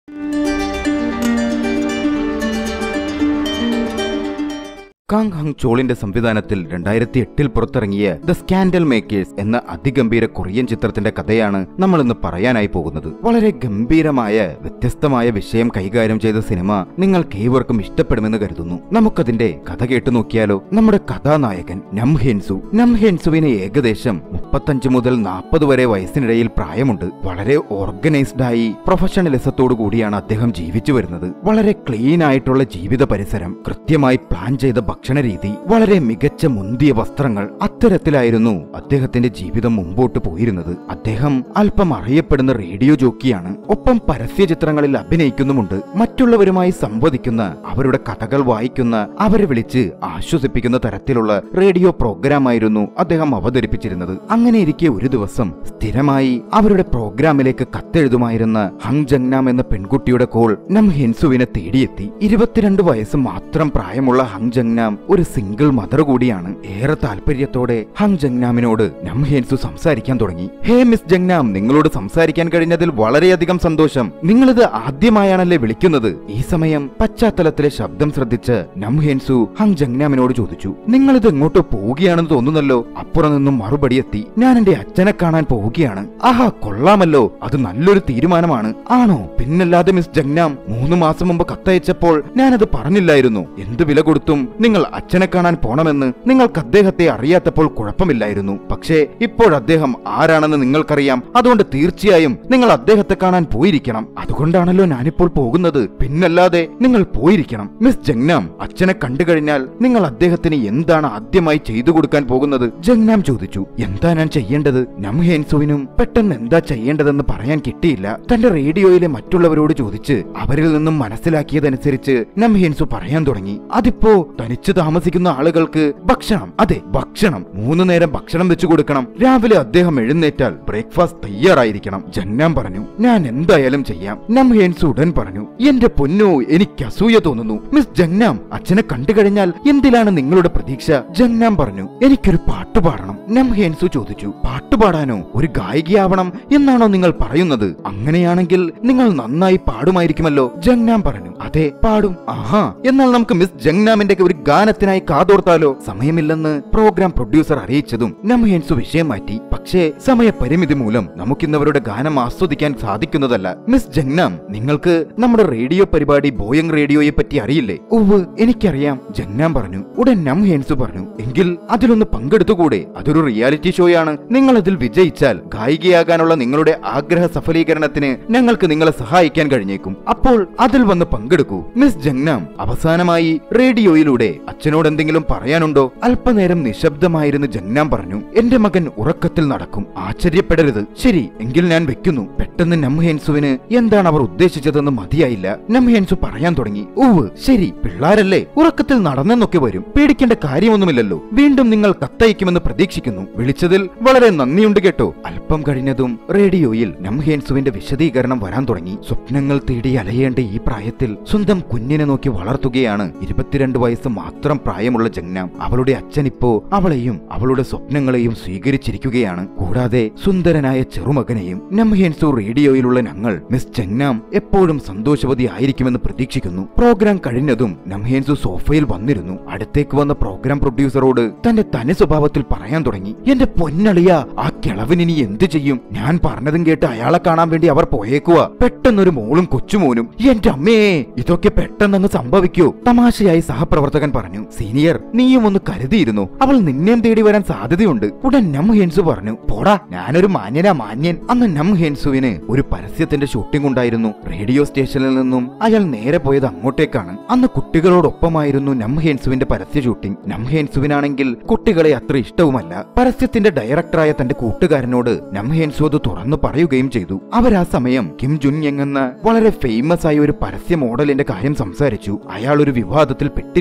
Kang hung ചോളിന്റെ സംവിധാനത്തിൽ രണ്ടായിരത്തി എട്ടിൽ പുറത്തിറങ്ങിയ ദ സ്കാൻഡൽ മേക്കേഴ്സ് എന്ന അതിഗംഭീര കൊറിയൻ ചിത്രത്തിന്റെ കഥയാണ് നമ്മൾ ഇന്ന് പറയാനായി പോകുന്നത് വളരെ ഗംഭീരമായ വ്യത്യസ്തമായ വിഷയം കൈകാര്യം ചെയ്ത സിനിമ നിങ്ങൾക്ക് ഏവർക്കും ഇഷ്ടപ്പെടുമെന്ന് കരുതുന്നു നമുക്കതിന്റെ കഥ കേട്ടു നോക്കിയാലോ നമ്മുടെ കഥാനായകൻ നം ഹെൻസു നം ഹെൻസുവിന് ഏകദേശം മുപ്പത്തഞ്ച് മുതൽ നാൽപ്പത് വരെ വയസ്സിനിടയിൽ പ്രായമുണ്ട് വളരെ ഓർഗനൈസ്ഡ് ആയി പ്രൊഫഷണലിസത്തോടു കൂടിയാണ് അദ്ദേഹം ജീവിച്ചു വരുന്നത് വളരെ ക്ലീൻ ആയിട്ടുള്ള ജീവിത പരിസരം കൃത്യമായി പ്ലാൻ ചെയ്ത ഭക്ഷണ രീതി വളരെ മികച്ച മുന്തിയ വസ്ത്രങ്ങൾ അത്തരത്തിലായിരുന്നു അദ്ദേഹത്തിന്റെ ജീവിതം മുമ്പോട്ട് പോയിരുന്നത് അദ്ദേഹം അല്പം അറിയപ്പെടുന്ന റേഡിയോ ജോക്കിയാണ് ഒപ്പം പരസ്യ ചിത്രങ്ങളിൽ അഭിനയിക്കുന്നുമുണ്ട് മറ്റുള്ളവരുമായി സംവദിക്കുന്ന അവരുടെ കഥകൾ വായിക്കുന്ന അവരെ വിളിച്ച് ആശ്വസിപ്പിക്കുന്ന തരത്തിലുള്ള റേഡിയോ പ്രോഗ്രാമായിരുന്നു അദ്ദേഹം അവതരിപ്പിച്ചിരുന്നത് അങ്ങനെ ഇരിക്കെ ഒരു ദിവസം സ്ഥിരമായി അവരുടെ പ്രോഗ്രാമിലേക്ക് കത്തെഴുതുമായിരുന്ന ഹങ് ജങ്നാം എന്ന പെൺകുട്ടിയുടെ കോൾ നം ഹെൻസുവിനെ തേടിയെത്തി ഇരുപത്തിരണ്ട് വയസ്സ് മാത്രം പ്രായമുള്ള ഹങ് ജങ്നാം ഒരു സിംഗിൾ മദർ കൂടിയാണ് ഏറെ താല്പര്യത്തോടെ ഹങ് ജങ്നാമിനോട് നം ഹെൻസു സംസാരിക്കാൻ തുടങ്ങി ഹേ മിസ് ജങ്നാം നിങ്ങളോട് സംസാരിക്കാൻ കഴിഞ്ഞതിൽ വളരെയധികം സന്തോഷം നിങ്ങളിത് ആദ്യമായാണല്ലേ വിളിക്കുന്നത് ഈ സമയം പശ്ചാത്തലത്തിലെ ശബ്ദം ശ്രദ്ധിച്ച് നം ഹെൻസു ഹങ് ജങ്നാമിനോട് ചോദിച്ചു നിങ്ങളിത് എങ്ങോട്ടോ പോവുകയാണെന്ന് തോന്നുന്നല്ലോ അപ്പുറം നിന്നും മറുപടി എത്തി ഞാൻ എന്റെ അച്ഛനെ കാണാൻ പോവുകയാണ് ആഹാ കൊള്ളാമല്ലോ അത് നല്ലൊരു തീരുമാനമാണ് ആണോ പിന്നല്ലാതെ മിസ് ജങ്നാം മൂന്ന് മാസം മുമ്പ് കത്തയച്ചപ്പോൾ ഞാനത് പറഞ്ഞില്ലായിരുന്നു എന്ത് വില കൊടുത്തും നിങ്ങൾ അച്ഛനെ കാണാൻ പോണമെന്ന് നിങ്ങൾക്ക് അദ്ദേഹത്തെ അറിയാത്തപ്പോൾ കുഴപ്പമില്ലായിരുന്നു പക്ഷേ ഇപ്പോൾ അദ്ദേഹം ആരാണെന്ന് നിങ്ങൾക്കറിയാം അതുകൊണ്ട് തീർച്ചയായും നിങ്ങൾ അദ്ദേഹത്തെ കാണാൻ പോയിരിക്കണം അതുകൊണ്ടാണല്ലോ ഞാനിപ്പോൾ പോകുന്നത് പിന്നല്ലാതെ നിങ്ങൾ പോയിരിക്കണം മിസ് ജങ്നാം അച്ഛനെ കണ്ടു കഴിഞ്ഞാൽ നിങ്ങൾ അദ്ദേഹത്തിന് എന്താണ് ആദ്യമായി ചെയ്തു കൊടുക്കാൻ പോകുന്നത് ജങ്നാം ചോദിച്ചു എന്താ ഞാൻ ചെയ്യേണ്ടത് നംഹേൻസുവിനും പെട്ടെന്ന് എന്താ ചെയ്യേണ്ടതെന്ന് പറയാൻ കിട്ടിയില്ല തന്റെ റേഡിയോയിലെ മറ്റുള്ളവരോട് ചോദിച്ച് അവരിൽ നിന്നും മനസ്സിലാക്കിയതനുസരിച്ച് നംഹേൻസു പറയാൻ തുടങ്ങി അതിപ്പോ തനിച്ച് താമസിക്കുന്ന ആളുകൾക്ക് ഭക്ഷണം അതെ ഭക്ഷണം മൂന്ന് നേരം ഭക്ഷണം വെച്ചു കൊടുക്കണം രാവിലെ അദ്ദേഹം എഴുന്നേറ്റാൽ ബ്രേക്ക്ഫാസ്റ്റ് തയ്യാറായിരിക്കണം ജന്നാം പറഞ്ഞു ഞാൻ എന്തായാലും ചെയ്യാം നംഹേൻസു ഉടൻ പറഞ്ഞു എന്റെ പൊന്നോ എനിക്ക് അസൂയ തോന്നുന്നു മിസ് ജങ്നാം അച്ഛനെ കണ്ടു കഴിഞ്ഞാൽ എന്തിലാണ് നിങ്ങളുടെ പ്രതീക്ഷ ജങ്നാം പറഞ്ഞു എനിക്കൊരു പാട്ട് പാടണം നംഹേൻസു ചോദിച്ചു പാട്ട് പാടാനോ ഒരു ഗായികയാവണം എന്നാണോ നിങ്ങൾ പറയുന്നത് അങ്ങനെയാണെങ്കിൽ നിങ്ങൾ നന്നായി പാടുമായിരിക്കുമല്ലോ ജങ്നാം പറഞ്ഞു അതെ പാടും ആഹാ എന്നാൽ നമുക്ക് മിസ് ജങ്നാമിന്റെ ഒരു ഗാനത്തിനായി കാതോർത്താലോ സമയമില്ലെന്ന് പ്രോഗ്രാം പ്രൊഡ്യൂസർ അറിയിച്ചതും നംഹേൻസു വിഷയം മാറ്റി പക്ഷേ സമയപരിമിതി മൂലം നമുക്കിന്നവരുടെ ഗാനം ആസ്വദിക്കാൻ സാധിക്കുന്നതല്ല മിസ് ജങ്നാം നിങ്ങൾക്ക് നമ്മുടെ റേഡിയോ പരിപാടി ബോയങ് റേഡിയോയെ പറ്റി അറിയില്ലേ ഉവ് എനിക്കറിയാം ജങ്നാം പറഞ്ഞു ഉടൻ നം ഹേൻസു പറഞ്ഞു എങ്കിൽ അതിലൊന്ന് പങ്കെടുത്തുകൂടെ അതൊരു റിയാലിറ്റി ഷോയാണ് നിങ്ങൾ അതിൽ വിജയിച്ചാൽ ഗായികയാകാനുള്ള നിങ്ങളുടെ ആഗ്രഹ സഫലീകരണത്തിന് ഞങ്ങൾക്ക് നിങ്ങളെ സഹായിക്കാൻ കഴിഞ്ഞേക്കും അപ്പോൾ അതിൽ വന്ന് പങ്കെടുക്കൂ മിസ് ജങ്നാം അവസാനമായി റേഡിയോയിലൂടെ അച്ഛനോട് എന്തെങ്കിലും പറയാനുണ്ടോ അല്പനേരം നിശബ്ദമായിരുന്ന് ജങ്നാം പറഞ്ഞു എന്റെ മകൻ ഉറക്കത്തിൽ നടക്കും ആശ്ചര്യപ്പെടരുത് ശരി എങ്കിൽ ഞാൻ വെക്കുന്നു പെട്ടെന്ന് നംഹേൻസുവിന് എന്താണ് അവർ ഉദ്ദേശിച്ചതെന്ന് മതിയായില്ല നംഹേൻസു പറയാൻ തുടങ്ങി ഉവ് ശരി പിള്ളാരല്ലേ ഉറക്കത്തിൽ നടന്നെന്നൊക്കെ വരും പേടിക്കേണ്ട കാര്യമൊന്നുമില്ലല്ലോ വീണ്ടും നിങ്ങൾ കത്തയക്കുമെന്ന് പ്രതീക്ഷിക്കുന്നു വിളിച്ചതിൽ വളരെ നന്ദിയുണ്ട് കേട്ടോ അല്പം കഴിഞ്ഞതും റേഡിയോയിൽ നംഹേൻസുവിന്റെ വിശദീകരണം വരാൻ തുടങ്ങി സ്വപ്നങ്ങൾ തേടി അലയേണ്ട ഈ പ്രായത്തിൽ സ്വന്തം കുഞ്ഞിനെ നോക്കി വളർത്തുകയാണ് ഇരുപത്തിരണ്ട് വയസ്സ് മാത്രം പ്രായമുള്ള ജങ്നാം അവളുടെ അച്ഛൻ ഇപ്പോ അവളെയും അവളുടെ സ്വപ്നങ്ങളെയും സ്വീകരിച്ചിരിക്കുകയാണ് കൂടാതെ സുന്ദരനായ ചെറുമകനെയും നംഹേൻസു റേഡിയോയിലുള്ള ഞങ്ങൾ മിസ് ജങ്നാം എപ്പോഴും സന്തോഷവതി ആയിരിക്കുമെന്ന് പ്രതീക്ഷിക്കുന്നു പ്രോഗ്രാം കഴിഞ്ഞതും നംഹേൻസു സോഫയിൽ വന്നിരുന്നു അടുത്തേക്ക് വന്ന പ്രോഗ്രാം പ്രൊഡ്യൂസറോട് തന്റെ തനി സ്വഭാവത്തിൽ പറയാൻ തുടങ്ങി എന്റെ പൊന്നളിയ ആ കിളവിന് ഇനി എന്ത് ചെയ്യും ഞാൻ പറഞ്ഞതും കേട്ട് അയാളെ കാണാൻ വേണ്ടി അവർ പോയേക്കുവാ പെട്ടെന്നൊരു മോളും കൊച്ചുമോനും എന്റെ അമ്മേ ഇതൊക്കെ പെട്ടെന്നങ്ങ് സംഭവിക്കൂ തമാശയായി സഹപ്രവർത്തകൻ പറഞ്ഞു സീനിയർ നീയും ഒന്ന് കരുതിയിരുന്നു അവൾ നിന്നെയും തേടി വരാൻ സാധ്യതയുണ്ട് ഉടൻ നം ഹെൻസു പറഞ്ഞു പോടാ ഞാനൊരു മാന്യനാ മാന്യൻ അന്ന് നം ഹെൻസുവിന് ഒരു പരസ്യത്തിന്റെ ഷൂട്ടിംഗ് ഉണ്ടായിരുന്നു റേഡിയോ സ്റ്റേഷനിൽ നിന്നും അയാൾ നേരെ പോയത് അങ്ങോട്ടേക്കാണ് അന്ന് കുട്ടികളോടൊപ്പമായിരുന്നു നം ഹെൻസുവിന്റെ പരസ്യ ഷൂട്ടിംഗ് നം ഹെൻസുവിനാണെങ്കിൽ കുട്ടികളെ അത്ര ഇഷ്ടവുമല്ല പരസ്യത്തിന്റെ ഡയറക്ടറായ തന്റെ കൂട്ടുകാരനോട് നം ഹെൻസു അത് തുറന്നു പറയുകയും ചെയ്തു അവർ ആ സമയം കിം ജുൻ യങ് എന്ന വളരെ ഫേമസ് ആയ ഒരു പരസ്യ മോഡലിന്റെ കാര്യം സംസാരിച്ചു അയാൾ ഒരു വിവാദത്തിൽ പെട്ടിരിക്കുകയാണ്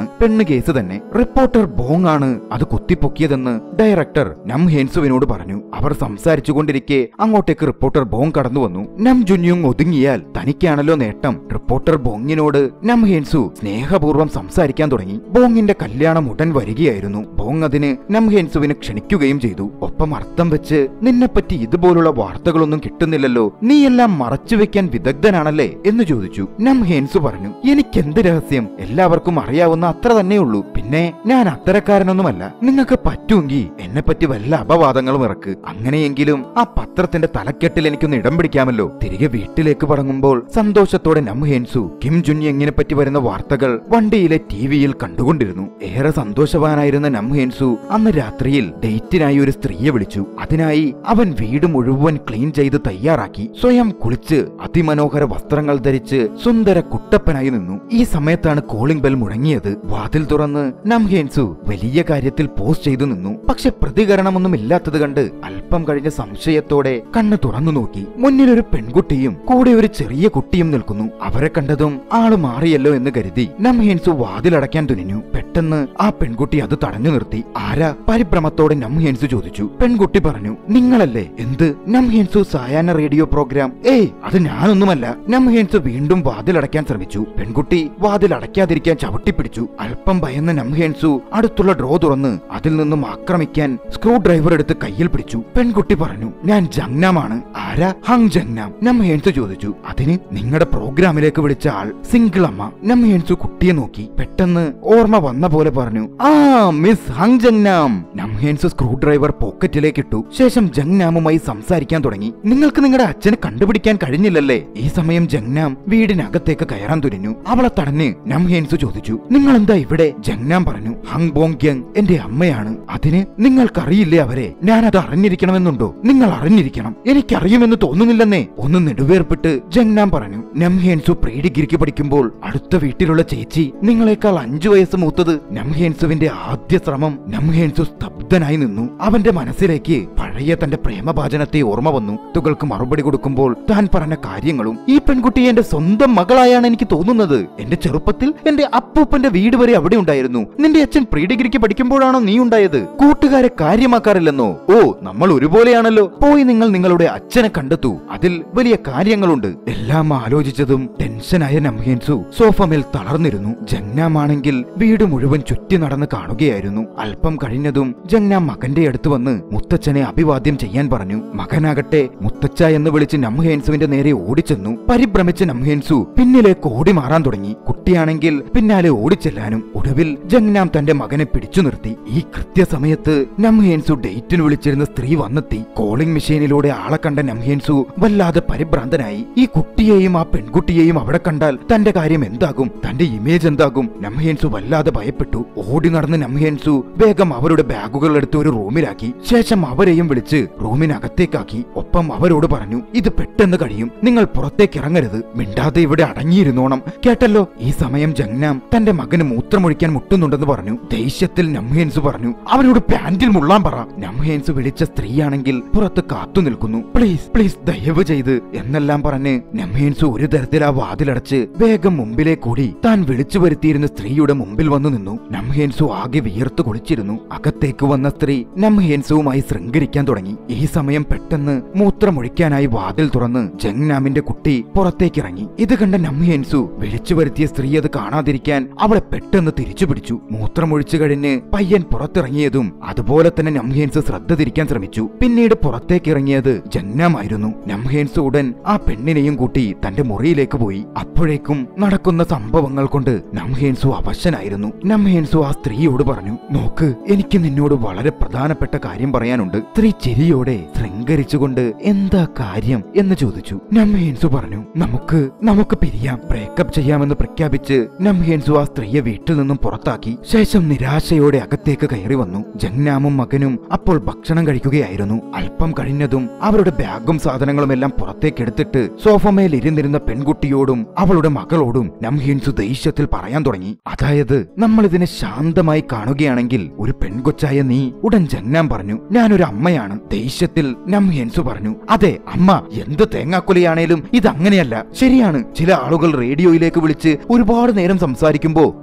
ശരിയാണ് പെണ്ണ് കേസ് തന്നെ റിപ്പോർട്ടർ ബോങ് ആണ് അത് കുത്തിപ്പൊക്കിയതെന്ന് ഡയറക്ടർ നം ഹേൻസുവിനോട് പറഞ്ഞു അവർ സംസാരിച്ചുകൊണ്ടിരിക്കെ അങ്ങോട്ടേക്ക് റിപ്പോർട്ടർ ബോങ് കടന്നു വന്നു നം ജുന്യുങ് ഒതുങ്ങിയാൽ തനിക്കാണല്ലോ നേട്ടം റിപ്പോർട്ടർ ബോങ്ങിനോട് നം ഹേൻസു സ്നേഹപൂർവ്വം സംസാരിക്കാൻ തുടങ്ങി ബോങ്ങിന്റെ കല്യാണം ഉടൻ വരികയായിരുന്നു ബോങ് അതിന് നം ഹേൻസുവിനെ ക്ഷണിക്കുകയും ചെയ്തു ഒപ്പം അർത്ഥം വെച്ച് നിന്നെപ്പറ്റി ഇതുപോലുള്ള വാർത്തകളൊന്നും കിട്ടുന്നില്ലല്ലോ നീ എല്ലാം മറച്ചു വെക്കാൻ വിദഗ്ധനാണല്ലേ എന്ന് ചോദിച്ചു നം ഹേൻസു പറഞ്ഞു എനിക്കെന്ത് രഹസ്യം എല്ലാവർക്കും അറിയാവുന്ന അത്ര തന്നെയുള്ളൂ പിന്നെ ഞാൻ അത്തരക്കാരനൊന്നുമല്ല നിങ്ങൾക്ക് പറ്റുമെങ്കിൽ എന്നെപ്പറ്റി വല്ല അപവാദങ്ങളും ഇറക്ക് അങ്ങനെയെങ്കിലും ആ പത്രത്തിന്റെ തലക്കെട്ടിൽ എനിക്കൊന്ന് ഇടം പിടിക്കാമല്ലോ തിരികെ വീട്ടിലേക്ക് മടങ്ങുമ്പോൾ സന്തോഷത്തോടെ നം ഹേൻസു കിം ജുന്യങ്ങിനെ പറ്റി വരുന്ന വാർത്തകൾ വണ്ടിയിലെ ടിവിയിൽ കണ്ടുകൊണ്ടിരുന്നു ഏറെ സന്തോഷവാനായിരുന്ന നം ഹേൻസു അന്ന് രാത്രിയിൽ ഡേറ്റിനായി ഒരു സ്ത്രീയെ വിളിച്ചു അതിനായി അവൻ വീട് മുഴുവൻ ക്ലീൻ ചെയ്ത് തയ്യാറാക്കി സ്വയം കുളിച്ച് അതിമനോഹര വസ്ത്രങ്ങൾ ധരിച്ച് സുന്ദര കുട്ടപ്പനായി നിന്നു ഈ സമയത്താണ് കോളിംഗ് ബെൽ മുഴങ്ങിയത് വാതിൽ തുറന്ന് നം ഹേൻസു വലിയ കാര്യത്തിൽ പോസ്റ്റ് ചെയ്തു നിന്നു പക്ഷെ പ്രതികരണമൊന്നും ഇല്ലാത്തത് കണ്ട് അല്പം കഴിഞ്ഞ സംശയത്തോടെ കണ്ണ് തുറന്നു നോക്കി മുന്നിൽ ഒരു പെൺകുട്ടിയും കൂടെ ഒരു ചെറിയ കുട്ടിയും നിൽക്കുന്നു അവരെ കണ്ടതും ആള് മാറിയല്ലോ എന്ന് കരുതി നം ഹേൻസു വാതിലടയ്ക്കാൻ തുനിഞ്ഞു പെട്ടെന്ന് ആ പെൺകുട്ടി അത് തടഞ്ഞു നിർത്തി ആരാ പരിഭ്രമത്തോടെ നം ഹേൻസു ചോദിച്ചു പെൺകുട്ടി പറഞ്ഞു നിങ്ങളല്ലേ എന്ത് നം ഹേൻസു സായാഹ്ന റേഡിയോ പ്രോഗ്രാം ഏയ് അത് ഞാനൊന്നുമല്ല നം ഹേൻസു വീണ്ടും വാതിലടയ്ക്കാൻ ശ്രമിച്ചു പെൺകുട്ടി വാതിൽ അടയ്ക്കാതിരിക്കാൻ ചവിട്ടിപ്പിടിച്ചു അല്പം ഭയന്ന നം ഹേൻസു അടുത്തുള്ള ഡ്രോ തുറന്ന് അതിൽ നിന്നും ആക്രമിക്കാൻ സ്ക്രൂ ഡ്രൈവർ എടുത്ത് കയ്യിൽ പിടിച്ചു പെൺകുട്ടി പറഞ്ഞു ഞാൻ ജങ്നാമാണ് ആരാ ഹങ് ജങ്നാം നം ഹേൻസു ചോദിച്ചു അതിന് നിങ്ങളുടെ പ്രോഗ്രാമിലേക്ക് വിളിച്ച ആൾ സിംഗിൾ അമ്മ നം ഹേൻസു കുട്ടിയെ നോക്കി പെട്ടെന്ന് ഓർമ്മ വന്ന പോലെ പറഞ്ഞു ആ മിസ് ഹങ് ജങ്നാം നം ഹേൻസു സ്ക്രൂ ഡ്രൈവർ പോക്കറ്റിലേക്ക് ഇട്ടു ശേഷം ജങ്നാമുമായി സംസാരിക്കാൻ തുടങ്ങി നിങ്ങൾക്ക് നിങ്ങളുടെ അച്ഛനെ കണ്ടുപിടിക്കാൻ കഴിഞ്ഞില്ലല്ലേ ഈ സമയം ജങ്നാം വീടിനകത്തേക്ക് കയറാൻ തുനിഞ്ഞു അവളെ തടഞ്ഞ് നം ഹേൻസു ചോദിച്ചു നിങ്ങൾ എന്താ ഇവിടെ ജങ്നാം പറഞ്ഞു ഹങ് ബോങ് ഗ്യങ് എന്റെ അമ്മയാണ് അതിന് നിങ്ങൾക്കറിയില്ലേ അവരെ ഞാൻ അത് അറിഞ്ഞിരിക്കണമെന്നുണ്ടോ നിങ്ങൾ അറിഞ്ഞിരിക്കണം എനിക്കറിയുമെന്ന് തോന്നുന്നില്ലെന്നേ ഒന്ന് നെടുവേർപ്പിട്ട് ജങ്നാം പറഞ്ഞു നംഹേൻസു പ്രീ ഡിഗ്രിക്ക് പഠിക്കുമ്പോൾ അടുത്ത വീട്ടിലുള്ള ചേച്ചി നിങ്ങളെക്കാൾ അഞ്ചു വയസ്സ് മൂത്തത് നംഹേൻസുവിന്റെ ആദ്യ ശ്രമം നംഹേൻസു സ്തബ്ധനായി നിന്നു അവന്റെ മനസ്സിലേക്ക് പഴയ തന്റെ പ്രേമഭാചനത്തെ ഓർമ്മ വന്നു തുകൾക്ക് മറുപടി കൊടുക്കുമ്പോൾ താൻ പറഞ്ഞ കാര്യങ്ങളും ഈ പെൺകുട്ടി എന്റെ സ്വന്തം മകളായാണ് എനിക്ക് തോന്നുന്നത് എന്റെ ചെറുപ്പത്തിൽ എന്റെ അപ്പൂപ്പന്റെ വീട് വരെ അവിടെ ഉണ്ടായിരുന്നു നിന്റെ അച്ഛൻ പ്രീ ഡിഗ്രിക്ക് പഠിക്കുമ്പോഴാണോ നീ ഉണ്ടായത് കൂട്ടുകാരെ കാര്യമാക്കാറില്ലെന്നോ ഓ നമ്മൾ ഒരുപോലെയാണല്ലോ പോയി നിങ്ങൾ നിങ്ങളുടെ അച്ഛനെ കണ്ടെത്തൂ അതിൽ വലിയ കാര്യങ്ങളുണ്ട് എല്ലാം ആലോചിച്ചതും ടെൻഷനായ നംഹേൻസു സോഫമേൽ തളർന്നിരുന്നു ജങ്നാമാണെങ്കിൽ വീട് മുഴുവൻ ചുറ്റി നടന്ന് കാണുകയായിരുന്നു അല്പം കഴിഞ്ഞതും ജങ്നാം മകന്റെ അടുത്ത് വന്ന് മുത്തച്ഛനെ അഭിവാദ്യം ചെയ്യാൻ പറഞ്ഞു മകനാകട്ടെ മുത്തച്ഛ എന്ന് വിളിച്ച് നംഹേൻസുവിന്റെ നേരെ ഓടിച്ചെന്നു പരിഭ്രമിച്ച നംഹേൻസു പിന്നിലേക്ക് ഓടി മാറാൻ തുടങ്ങി കുട്ടിയാണെങ്കിൽ പിന്നാലെ ഓടിച്ചെല്ലാനും ഒടുവിൽ ജങ്നാം തന്റെ മകനെ പിടിച്ചു നിർത്തി ഈ കൃത്യസമയത്ത് നംഹേൻസു ഡേറ്റിന് വിളിച്ചിരുന്ന സ്ത്രീ വന്നെത്തി കോളിംഗ് മെഷീനിലൂടെ ആളെ കണ്ട നംഹേൻസു വല്ലാതെ പരിഭ്രാന്തനായി ഈ കുട്ടിയെയും ആ പെൺകുട്ടിയെയും അവിടെ കണ്ടാൽ തന്റെ കാര്യം എന്താകും തന്റെ ഇമേജ് എന്താകും നംഹേൻസു വല്ലാതെ ഭയപ്പെട്ടു ഓടി നടന്ന് നംഹേൻസു വേഗം അവരുടെ ബാഗുകൾ എടുത്ത് ഒരു റൂമിലാക്കി ശേഷം അവരെയും വിളിച്ച് റൂമിനകത്തേക്കാക്കി ഒപ്പം അവരോട് പറഞ്ഞു ഇത് പെട്ടെന്ന് കഴിയും നിങ്ങൾ പുറത്തേക്ക് ഇറങ്ങരുത് മിണ്ടാതെ ഇവിടെ അടങ്ങിയിരുന്നോണം കേട്ടല്ലോ ഈ സമയം ജങ്നാം തന്റെ മകന് മൂത്രമൊഴിക്കാൻ മുട്ടുന്നുണ്ടെന്ന് പറഞ്ഞു ദേഷ്യത്തിൽ നംഹേൻസു പറഞ്ഞു അവനോട് പാന്റിൽ മുള്ളാൻ പറ നംഹേൻസു വിളിച്ച സ്ത്രീയാണെങ്കിൽ പുറത്ത് കാത്തു നിൽക്കുന്നു പ്ലീസ് പ്ലീസ് ദയവ് ചെയ്ത് എന്നെല്ലാം പറഞ്ഞ് നംഹേൻസു ഒരു തരത്തിൽ ആ വാതിലടച്ച് വേഗം മുമ്പിലേക്ക് ഓടി താൻ വിളിച്ചു വരുത്തിയിരുന്ന സ്ത്രീയുടെ മുമ്പിൽ വന്നു നിന്നു നംഹേൻസു ആകെ വിയർത്തു കുളിച്ചിരുന്നു അകത്തേക്ക് വന്ന സ്ത്രീ നംഹേൻസുവുമായി ശൃംഗരിക്കാൻ തുടങ്ങി ഈ സമയം പെട്ടെന്ന് മൂത്രമൊഴിക്കാനായി വാതിൽ തുറന്ന് ജങ്നാമിന്റെ കുട്ടി പുറത്തേക്കിറങ്ങി ഇത് കണ്ട നംഹേൻസു വിളിച്ചു വരുത്തിയ സ്ത്രീ അത് കാണാതിരിക്കാൻ അവളെ പെട്ടെന്ന് തിരിച്ചു പിടിച്ചു മൂത്രമൊഴിച്ചു കഴിഞ്ഞ് പയ്യൻ പുറത്തിറങ്ങിയതും അതുപോലെ തന്നെ നംഹേൻസ് ശ്രദ്ധ തിരിക്കാൻ ശ്രമിച്ചു പിന്നീട് പുറത്തേക്കിറങ്ങിയത് ജന്നാമായിരുന്നു നംഹേൻസ് ഉടൻ ആ പെണ്ണിനെയും കൂട്ടി തന്റെ മുറിയിലേക്ക് പോയി അപ്പോഴേക്കും നടക്കുന്ന സംഭവങ്ങൾ കൊണ്ട് നംഹേൻസു അവശനായിരുന്നു നംഹേൻസു ആ സ്ത്രീയോട് പറഞ്ഞു നോക്ക് എനിക്ക് നിന്നോട് വളരെ പ്രധാനപ്പെട്ട കാര്യം പറയാനുണ്ട് സ്ത്രീ ചിരിയോടെ ശൃംഗരിച്ചുകൊണ്ട് എന്താ കാര്യം എന്ന് ചോദിച്ചു നംഹേൻസു പറഞ്ഞു നമുക്ക് നമുക്ക് പിരിയാം ബ്രേക്കപ്പ് ചെയ്യാമെന്ന് പ്രഖ്യാപിച്ച് നംഹേൻസു ആ സ്ത്രീയെ വീട്ടിൽ നിന്നും പുറത്താക്കി ശേഷം നിരാശയോടെ അകത്തേക്ക് കയറി വന്നു ജങ്നാമും മകനും അപ്പോൾ ഭക്ഷണം കഴിക്കുകയായിരുന്നു അല്പം കഴിഞ്ഞതും അവരുടെ ബാഗും സാധനങ്ങളും എല്ലാം പുറത്തേക്ക് എടുത്തിട്ട് സോഫമേൽ ഇരുന്നിരുന്ന പെൺകുട്ടിയോടും അവളുടെ മകളോടും നംഹീൻസു ദേഷ്യത്തിൽ പറയാൻ തുടങ്ങി അതായത് നമ്മൾ ഇതിനെ ശാന്തമായി കാണുകയാണെങ്കിൽ ഒരു പെൺകൊച്ചായ നീ ഉടൻ ജങ്നാം പറഞ്ഞു ഞാനൊരു അമ്മയാണ് ദേഷ്യത്തിൽ നംഹീൻസു പറഞ്ഞു അതെ അമ്മ എന്ത് തേങ്ങാക്കൊലയാണേലും ഇത് അങ്ങനെയല്ല ശരിയാണ് ചില ആളുകൾ റേഡിയോയിലേക്ക് വിളിച്ച് ഒരുപാട് നേരം സംസാരിക്കുമ്പോ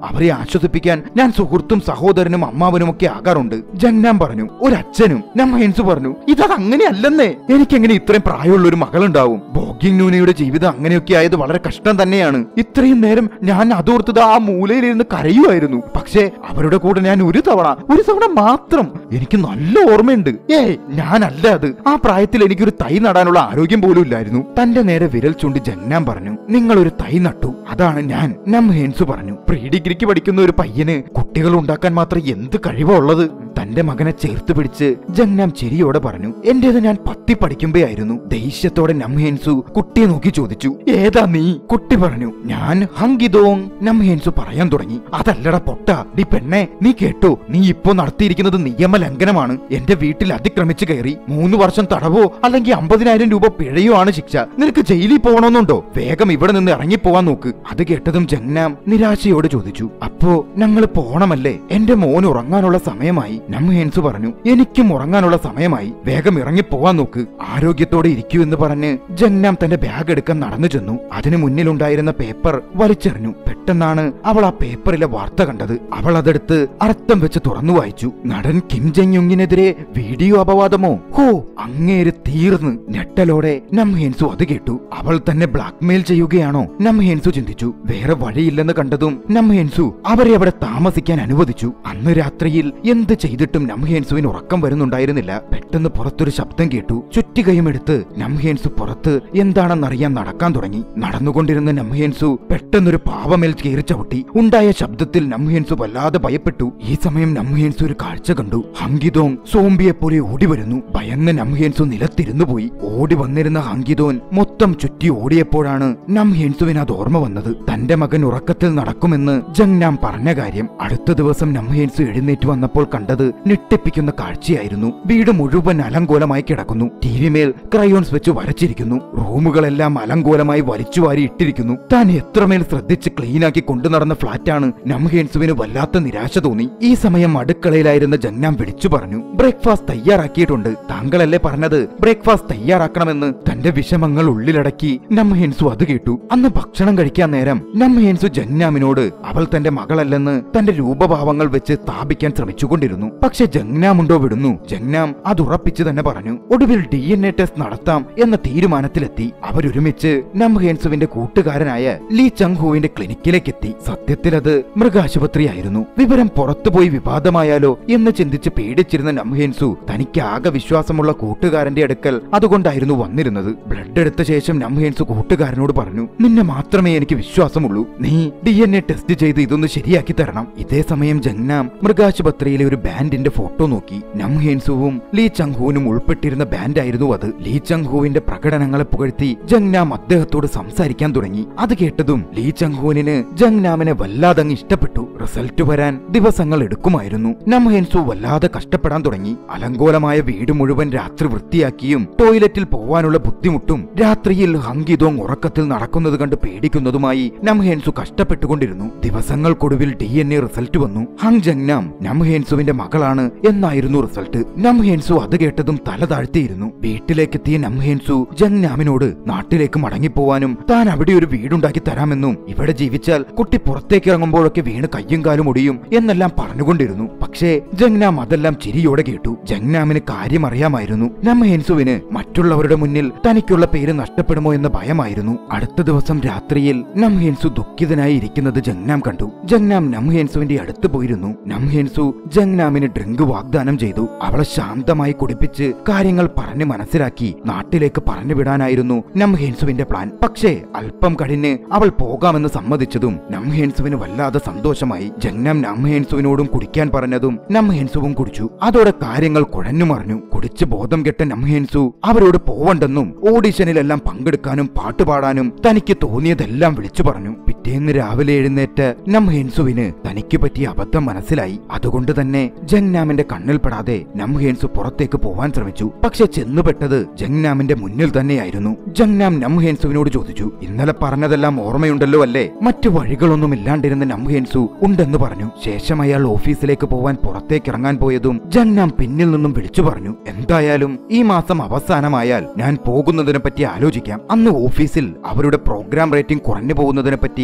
അവരെ ആശ്വസിപ്പിക്കാൻ ഞാൻ സുഹൃത്തും സഹോദരനും അമ്മാവനും ഒക്കെ ആകാറുണ്ട് ജന്നാൻ പറഞ്ഞു ഒരു അച്ഛനും നമ്മ പറഞ്ഞു ഇതത് അങ്ങനെയല്ലെന്നേ എനിക്കെങ്ങനെ ഇത്രയും പ്രായമുള്ള ഒരു മകളുണ്ടാവും ബോഗിങ് നൂനയുടെ ജീവിതം അങ്ങനെയൊക്കെ ആയത് വളരെ കഷ്ടം തന്നെയാണ് ഇത്രയും നേരം ഞാൻ അതോർത്തത് ആ മൂലയിലിരുന്ന് കരയുമായിരുന്നു പക്ഷേ അവരുടെ കൂടെ ഞാൻ ഒരു തവണ ഒരു തവണ മാത്രം എനിക്ക് നല്ല ഓർമ്മയുണ്ട് ഏയ് ഞാനല്ല അത് ആ പ്രായത്തിൽ എനിക്കൊരു തൈ നടാനുള്ള ആരോഗ്യം പോലും ഇല്ലായിരുന്നു തന്റെ നേരെ വിരൽ ചൂണ്ടി ജന്നാൻ പറഞ്ഞു നിങ്ങൾ ഒരു തൈ നട്ടു അതാണ് ഞാൻ നം ഹേൻസു പറഞ്ഞു പ്രീ ഡിഗ്രിക്ക് പഠിക്കുന്ന ഒരു പയ്യന് കുട്ടികൾ ഉണ്ടാക്കാൻ മാത്രം എന്ത് കഴിവാ ഉള്ളത് തന്റെ മകനെ ചേർത്ത് പിടിച്ച് ജങ്നാം ചിരിയോടെ പറഞ്ഞു എന്റേത് ഞാൻ പത്തി പഠിക്കുമ്പോയായിരുന്നു ദേഷ്യത്തോടെ നംഹേൻസു കുട്ടിയെ നോക്കി ചോദിച്ചു ഏതാ നീ കുട്ടി പറഞ്ഞു ഞാൻ ഹങ്കിതോങ് നംഹേൻസു പറയാൻ തുടങ്ങി അതല്ലടാ പൊട്ട ഡി പെണ്ണെ നീ കേട്ടോ നീ ഇപ്പോ നടത്തിയിരിക്കുന്നത് നിയമലംഘനമാണ് എന്റെ വീട്ടിൽ അതിക്രമിച്ചു കയറി മൂന്ന് വർഷം തടവോ അല്ലെങ്കിൽ അമ്പതിനായിരം രൂപ പിഴയോ ആണ് ശിക്ഷ നിനക്ക് ജയിലിൽ പോകണമെന്നുണ്ടോ വേഗം ഇവിടെ നിന്ന് ഇറങ്ങിപ്പോവാൻ നോക്ക് അത് കേട്ടതും ജങ്നാം നിരാശയോട് ചോദിച്ചു അപ്പോ ഞങ്ങൾ പോണമല്ലേ എന്റെ മോൻ ഉറങ്ങാനുള്ള സമയമായി നംഹേൻസു പറഞ്ഞു എനിക്കും ഉറങ്ങാനുള്ള സമയമായി വേഗം ഇറങ്ങി പോവാൻ നോക്ക് ആരോഗ്യത്തോടെ ഇരിക്കൂ എന്ന് പറഞ്ഞ് ജന്നാം തന്റെ ബാഗ് എടുക്കാൻ നടന്നു ചെന്നു അതിനു മുന്നിലുണ്ടായിരുന്ന പേപ്പർ വലിച്ചെറിഞ്ഞു പെട്ടെന്നാണ് അവൾ ആ പേപ്പറിലെ വാർത്ത കണ്ടത് അവൾ അതെടുത്ത് അർത്ഥം വെച്ച് തുറന്നു വായിച്ചു നടൻ കിം ജങ് വീഡിയോ അപവാദമോ ഹോ അങ്ങേര് തീർന്ന് ഞെട്ടലോടെ നംഹേൻസു അത് കേട്ടു അവൾ തന്നെ ബ്ലാക്ക്മെയിൽ ചെയ്യുകയാണോ നംഹേൻസു ചിന്തിച്ചു വേറെ വഴിയില്ലെന്ന് കണ്ടതും നംഹേൻസു അവരെ അവിടെ താമസിക്കാൻ അനുവദിച്ചു അന്ന് രാത്രിയിൽ എന്ത് ചെയ്തിട്ടും നംഹേൻസുവിന് ഉറക്കം വരുന്നുണ്ടായിരുന്നില്ല പെട്ടെന്ന് പുറത്തൊരു ശബ്ദം കേട്ടു ചുറ്റികയും എടുത്ത് നംഹേൻസു പുറത്ത് എന്താണെന്നറിയാൻ നടക്കാൻ തുടങ്ങി നടന്നുകൊണ്ടിരുന്ന നംഹേൻസു പെട്ടെന്നൊരു പാവമേൽ കയറി ചവിട്ടി ഉണ്ടായ ശബ്ദത്തിൽ നംഹേൻസു വല്ലാതെ ഭയപ്പെട്ടു ഈ സമയം നംഹേൻസു ഒരു കാഴ്ച കണ്ടു ഹങ്കിതോങ് സോംബിയെ പോലെ ഓടി വരുന്നു ഭയന്ന് നംഹേൻസു നിലത്തിരുന്നു പോയി ഓടി വന്നിരുന്ന ഹങ്കിതോൻ മൊത്തം ചുറ്റി ഓടിയപ്പോഴാണ് നംഹേൻസുവിന് അത് ഓർമ്മ വന്നത് തന്റെ മകൻ ഉറക്കത്തിൽ നടക്കുമെന്ന് ജങ്നാം പറഞ്ഞ കാര്യം അടുത്ത ദിവസം നംഹേൻസു എഴുന്നേറ്റ് വന്നപ്പോൾ കണ്ടത് ഞെട്ടിപ്പിക്കുന്ന കാഴ്ചയായിരുന്നു വീട് മുഴുവൻ അലങ്കോലമായി കിടക്കുന്നു ടി വി മേൽ ക്രയോൺസ് വെച്ച് വരച്ചിരിക്കുന്നു റൂമുകളെല്ലാം അലങ്കോലമായി വലിച്ചുവാരി ഇട്ടിരിക്കുന്നു താൻ എത്രമേൽ ശ്രദ്ധിച്ച് ക്ലീനാക്കി കൊണ്ടു നടന്ന ഫ്ളാറ്റാണ് നംഹേൻസുവിന് വല്ലാത്ത നിരാശ തോന്നി ഈ സമയം അടുക്കളയിലായിരുന്ന ജന്നാം വിളിച്ചു പറഞ്ഞു ബ്രേക്ക്ഫാസ്റ്റ് തയ്യാറാക്കിയിട്ടുണ്ട് താങ്കളല്ലേ പറഞ്ഞത് ബ്രേക്ക്ഫാസ്റ്റ് തയ്യാറാക്കണമെന്ന് തന്റെ വിഷമങ്ങൾ ഉള്ളിലടക്കി നംഹേൻസു അത് കേട്ടു അന്ന് ഭക്ഷണം കഴിക്കാൻ നേരം നംഹേൻസു ജന്നാമിനോട് അവൾ തന്റെ മകളല്ലെന്ന് തന്റെ രൂപഭാവങ്ങൾ വെച്ച് സ്ഥാപിക്കാൻ ശ്രമിച്ചുകൊണ്ടിരുന്നു പക്ഷെ ജങ്നാമുണ്ടോ വിടുന്നു ജങ്നാം അത് ഉറപ്പിച്ചു തന്നെ പറഞ്ഞു ഒടുവിൽ ഡി എൻ എ ടെസ്റ്റ് നടത്താം എന്ന തീരുമാനത്തിലെത്തി അവരൊരുമിച്ച് നംഹേൻസുവിന്റെ കൂട്ടുകാരനായ ലീ ചങ്ഹുവിന്റെ ക്ലിനിക്കിലേക്ക് എത്തി സത്യത്തിൽ അത് മൃഗാശുപത്രിയായിരുന്നു വിവരം പുറത്തുപോയി വിവാദമായാലോ എന്ന് ചിന്തിച്ച് പേടിച്ചിരുന്ന നംഹേൻസു തനിക്ക് ആകെ വിശ്വാസമുള്ള കൂട്ടുകാരന്റെ അടുക്കൽ അതുകൊണ്ടായിരുന്നു വന്നിരുന്നത് ബ്ലഡ് എടുത്ത ശേഷം നംഹേൻസു കൂട്ടുകാരനോട് പറഞ്ഞു നിന്നെ മാത്രമേ എനിക്ക് വിശ്വാസമുള്ളൂ നീ ഡി എൻ എ ടെസ്റ്റ് ചെയ്ത് ഇതൊന്ന് ശരിയാക്കി തരണം ഇതേ സമയം ജങ്നാം മൃഗാശുപത്രിയിലെ ഒരു ബാൻഡിന്റെ ഫോട്ടോ നോക്കി നംഹേൻസുവും ലീ ചങ്ഹുവിനും ഉൾപ്പെട്ടിരുന്ന ബാൻഡായിരുന്നു അത് ലീ ചങ്ഹുവിന്റെ പ്രകടനങ്ങളെ പുകഴ്ത്തി ജങ്നാം അദ്ദേഹത്തോട് സംസാരിക്കാൻ തുടങ്ങി അത് കേട്ടതും ലീ ചങ്ഹുവിന് ജങ്നാമിനെ വല്ലാതങ്ങ് ഇഷ്ടപ്പെട്ടു റിസൾട്ട് വരാൻ ദിവസങ്ങൾ എടുക്കുമായിരുന്നു നംഹേൻസു വല്ലാതെ കഷ്ടപ്പെടാൻ തുടങ്ങി അലങ്കോലമായ വീട് മുഴുവൻ രാത്രി വൃത്തിയാക്കിയും ടോയ്ലറ്റിൽ പോവാനുള്ള ബുദ്ധിമുട്ടും രാത്രിയിൽ ഹങ്കിതോങ് ഉറക്കത്തിൽ നടക്കുന്നത് കണ്ട് പേടിക്കുന്നതുമായി നംഹേൻസു കഷ്ടപ്പെട്ടുകൊണ്ടിരുന്നു ദിവസങ്ങൾക്കൊടുവിൽ ഡി എൻ എ റിസൾട്ട് വന്നു ഹങ് ജങ്നാം നംഹേൻസുവിന്റെ മകളാണ് എന്നായിരുന്നു റിസൾട്ട് നംഹേൻസു അത് കേട്ടതും തല താഴ്ത്തിയിരുന്നു വീട്ടിലേക്കെത്തിയ നംഹേൻസു ജങ്നാമിനോട് നാട്ടിലേക്ക് മടങ്ങിപ്പോവാനും താൻ അവിടെ ഒരു വീടുണ്ടാക്കി തരാമെന്നും ഇവിടെ ജീവിച്ചാൽ കുട്ടി പുറത്തേക്ക് ഇറങ്ങുമ്പോഴൊക്കെ വീണ് കയ്യും കാലും ഒടിയും എന്നെല്ലാം പറഞ്ഞുകൊണ്ടിരുന്നു പക്ഷേ ജങ്നാം അതെല്ലാം ചിരിയോടെ കേട്ടു ജങ്നാമിന് കാര്യം അറിയാമായിരുന്നു നംഹേൻസുവിന് മറ്റുള്ളവരുടെ മുന്നിൽ തനിക്കുള്ള പേര് നഷ്ടപ്പെടുമോ എന്ന ഭയമായിരുന്നു അടുത്ത ദിവസം രാത്രിയിൽ നംഹേൻസു ദുഃഖിതനായി ഇരിക്കുന്നത് ജങ്നാം കണ്ടു ജങ്നാം നംഹേൻസുവിന്റെ അടുത്ത് പോയിരുന്നു നംഹേൻസു ജങ്നാമിന് ഡ്രിങ്ക് വാഗ്ദാനം ചെയ്തു അവളെ ശാന്തമായി കുടിപ്പിച്ച് കാര്യങ്ങൾ പറഞ്ഞു മനസ്സിലാക്കി നാട്ടിലേക്ക് പറഞ്ഞു വിടാനായിരുന്നു നംഹേൻസുവിന്റെ പ്ലാൻ പക്ഷേ അല്പം കഴിഞ്ഞ് അവൾ പോകാമെന്ന് സമ്മതിച്ചതും നംഹേൻസുവിന് വല്ലാതെ സന്തോഷമായി ജങ്നാം നംഹേൻസുവിനോടും കുടിക്കാൻ പറഞ്ഞതും നംഹേൻസുവും കുടിച്ചു അതോടെ കാര്യങ്ങൾ കുഴഞ്ഞു മറിഞ്ഞു കുടിച്ച് ബോധം കെട്ട നംഹേൻസു അവരോട് പോവണ്ടെന്നും ഓഡിഷനിലെല്ലാം പങ്കെടുക്കാനും പാട്ടുപാടാനും തനിക്ക് തോന്നിയതെല്ലാം വിളിച്ചു പറഞ്ഞു പിറ്റേന്ന് രാവിലെ എഴുന്നേറ്റ് നംഹേൻസുവിന് തനിക്ക് പറ്റിയ അബദ്ധം മനസ്സിലായി അതുകൊണ്ട് തന്നെ ജങ്നാമിന്റെ കണ്ണിൽപ്പെടാതെ നംഹേൻസു പുറത്തേക്ക് പോവാൻ ശ്രമിച്ചു പക്ഷെ ചെന്നുപെട്ടത് ജങ്നാമിന്റെ മുന്നിൽ തന്നെയായിരുന്നു ജങ്നാം നംഹേൻസുവിനോട് ചോദിച്ചു ഇന്നലെ പറഞ്ഞതെല്ലാം ഓർമ്മയുണ്ടല്ലോ അല്ലേ മറ്റു വഴികളൊന്നും ഇല്ലാണ്ടിരുന്ന നംഹേൻസു ഉണ്ടെന്ന് പറഞ്ഞു ശേഷം അയാൾ ഓഫീസിലേക്ക് പോവാൻ പുറത്തേക്ക് ഇറങ്ങാൻ പോയതും ജങ്നാം പിന്നിൽ നിന്നും വിളിച്ചു പറഞ്ഞു എന്തായാലും ഈ മാസം അവസാനമായാൽ ഞാൻ പോകുന്നതിനെ പറ്റി ആലോചിക്കാം അന്ന് ഓഫീസിൽ അവരുടെ പ്രോഗ്രാം റേറ്റിംഗ് കുറഞ്ഞു പോകുന്നതിനെ പറ്റി